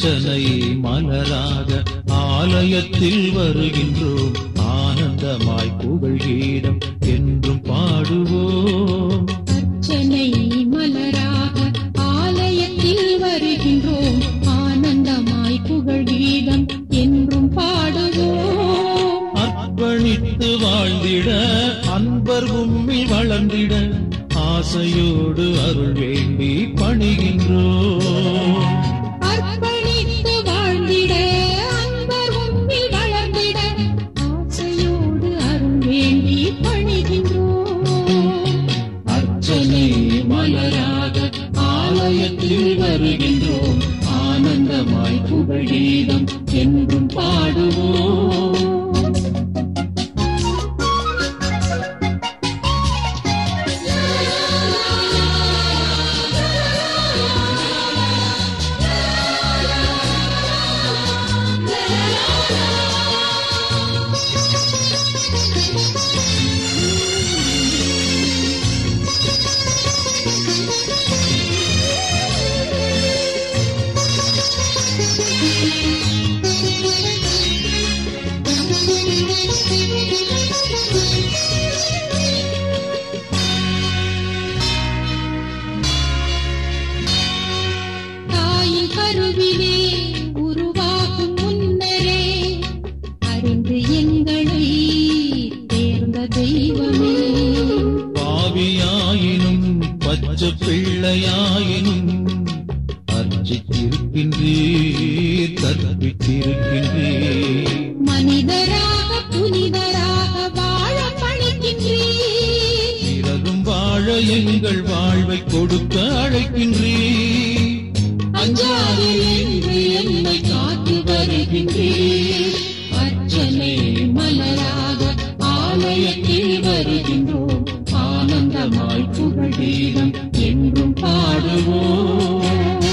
அர்ச்சனை மலராக ஆலயத்தில் வருகின்றோம் ஆனந்தமாய் புகழ் கீதம் என்றும் பாடுவோம் அர்ச்சனை மலராக ஆலயத்தில் வருகின்றோம் ஆனந்தமாய் புகழ் கீதம் என்றும் பாடுவோம் அர்ப்பணித்து வாழ்ந்திட அன்பர் உம்மில் வளர்ந்திட ஆசையோடு அருள் வேண்டி பணிகின்றோம் அர்ப்பணித்து வாழ்ந்திட அன்பர் உம்மில் வளர்ந்திட ஆசையோடு அருள் வேண்டி பணிகின்றோம் அர்ச்சனை மலராக ஆலயத்தில் வருகின்றோம் ஆனந்தமாய் புகழ் கீதம் என்றும் பாடுவோம் தாயின் கருவிலே உருவாகும் முன்னரே அறிந்து எங்களை தேர்ந்த தெய்வமே பாவியாயினும் பச்சை பிள்ளையாயினும் அர்ச்சித்திருக்கின்றீர் கற்பித்திருக்கின்றீர் மனிதராக புனிதராக வாழ பணிக்கின்றீர் பிறரும் வாழ எங்கள் வாழ்வை கொடுக்க அழைக்கின்றீர் அஞ்சாது என்று என்னை காத்து வருகின்றீர் அர்ச்சனை மலராக ஆலயத்தில் வருகின்றோம் ஆனந்தமாய் புகழீரம் என்றும் பாடுவோம்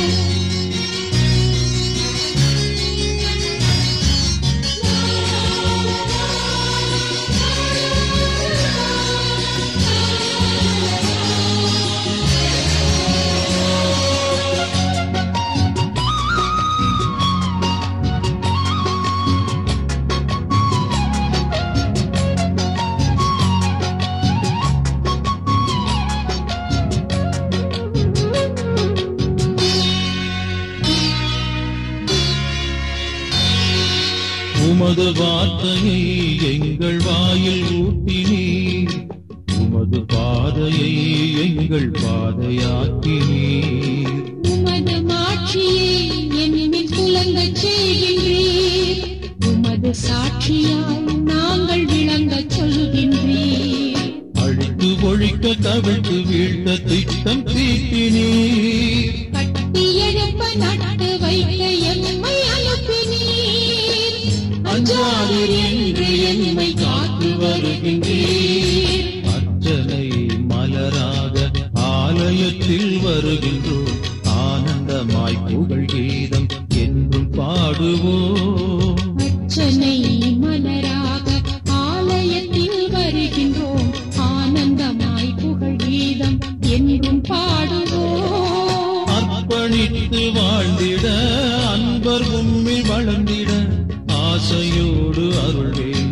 உமது வார்த்தையை எங்கள் வாயில் ஊட்டினீர் உமது பாதையை எங்கள் பாதையாக்கினீர் உமது மாட்சியை என்னில் துலங்கச் செய்கின்றீர் உமது சாட்சியால் நாங்கள் விளங்கச் சொல்கின்றீர் அழித்து ஒழிக்க கவிழ்த்து வீழ்த்த திட்டம் தீட்டினீர் கட்டி எழுப்ப நட்டு வைக்க எம்மை அனுப்பினீர் அஞ்சாதீர் என்று எம்மை காத்து வருகின்றீர் அர்ச்சனை மலராக ஆலயத்தில் வருகின்றோம் ஆனந்தமாய் புகழ் கீதம் என்றும் பாடுவோம் அர்ச்சனை மலராக ஆலயத்தில் வருகின்றோம் ஆனந்தமாய் புகழ் கீதம் என்றும் பாடுவோம் அர்ப்பணித்து வாழ்ந்திட அன்பர் உம்மில் வளர்ந்திட ஆசையோடு அருள் வேண்டும்